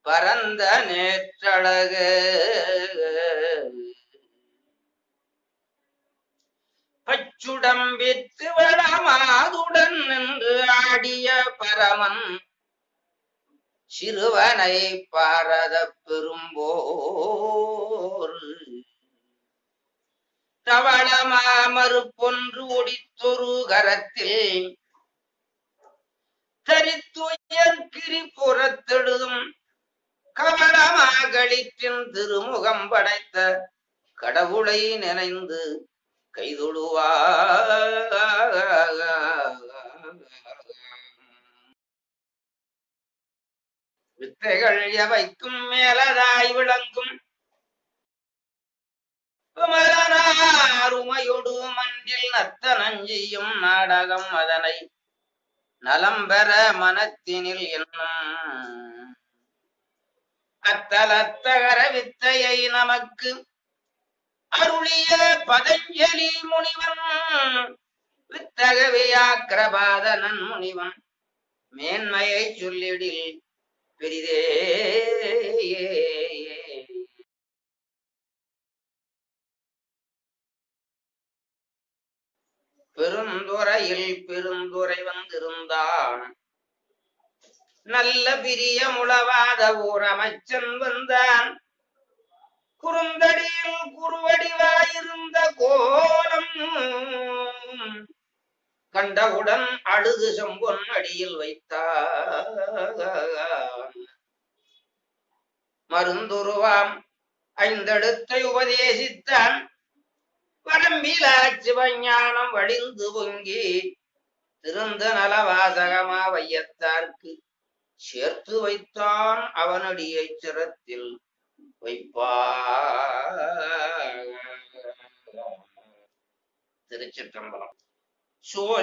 பரந்த நேற்றழகு பச்சுடம்பிற்கு வளமாதுடன் நின்று ஆடிய பரமன் சிறுவனை பாரத பெரும்போர் தவளமாமறுப்பொன்று ஒடித்தொரு கரத்தில் தரித்துயர்கிரி புறத்தெழுதும் கவளமாகளிற்றின் திருமுகம் படைத்த கடவுளை நினைந்து கைதொழுவா வித்தைகள் எவைக்கும் மேலதாய் விளங்கும் குமரனாருமையொடு மன்றில் நத்தனஞ்சியும் நாடகம் அதனை நலம் பெற மனத்தினில் என்னும் அத்தலத்தகர வித்தையை நமக்கு அருளிய பதஞ்சலி முனிவன் வித்தகவியாக்கிரபாதனன் முனிவன் மேன்மையை சொல்லிடில் பெரிதே பெருந்துறையில் பெருந்துரை வந்திருந்தான் நல்ல பிரியமுளவாத ஓர் அமைச்சன் வந்தான் குறுந்தடியில் குறுவடிவாயிருந்த கோலம் கண்டவுடன் அழுது செம்பொன் அடியில் வைத்தான் மருந்துருவாம் ஐந்தெழுத்தை உபதேசித்தான் வரம்பிலா சிவஞானம் வடிந்து பொங்கி திருந்த நலவாசகமா வையத்தார்க்கு சேர்த்து வைத்தான் அவனடியை சிரத்தில் வைப்பா திருச்சிற்றம்பலம் சோ